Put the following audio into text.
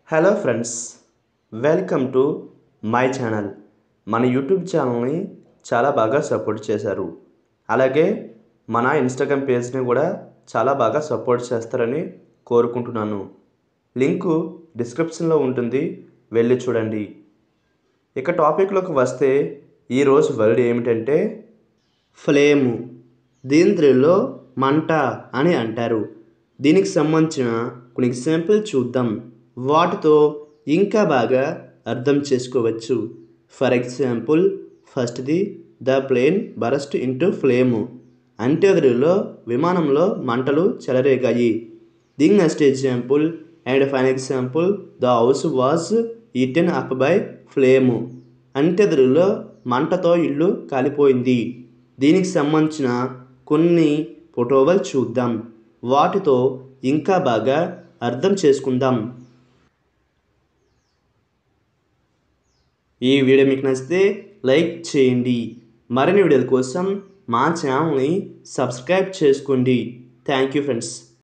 hello friends welcome to my channel మన YouTube ఛానల్ని చాలా బాగా సపోర్ట్ చేశారు అలాగే మన ఇన్స్టాగ్రామ్ పేజ్ని కూడా చాలా బాగా సపోర్ట్ చేస్తారని కోరుకుంటున్నాను లింకు డిస్క్రిప్షన్లో ఉంటుంది వెళ్ళి చూడండి ఇక టాపిక్లోకి వస్తే ఈరోజు వర్డ్ ఏమిటంటే ఫ్లేము దీని తెలుగులో మంట అని అంటారు దీనికి సంబంధించిన కొన్ని ఎగ్జాంపుల్ చూద్దాం వాటితో ఇంకా బాగా అర్థం చేసుకోవచ్చు ఫర్ ఎగ్జాంపుల్ ఫస్ట్ది the plane burst into flame అంటే తెలుగులో విమానంలో మంటలు చెలరేగాయి దీని next example and fine example the house was eaten up by flame అంటే తెలుగులో మంటతో ఇల్లు కాలిపోయింది దీనికి సంబంధించిన కొన్ని ఫోటోలు చూద్దాం వాటితో ఇంకా బాగా అర్థం చేసుకుందాం ఈ వీడియో మీకు నచ్చితే లైక్ చేయండి మరిన్ని వీడియోల కోసం మా ఛానల్ని సబ్స్క్రైబ్ చేసుకోండి థ్యాంక్ యూ ఫ్రెండ్స్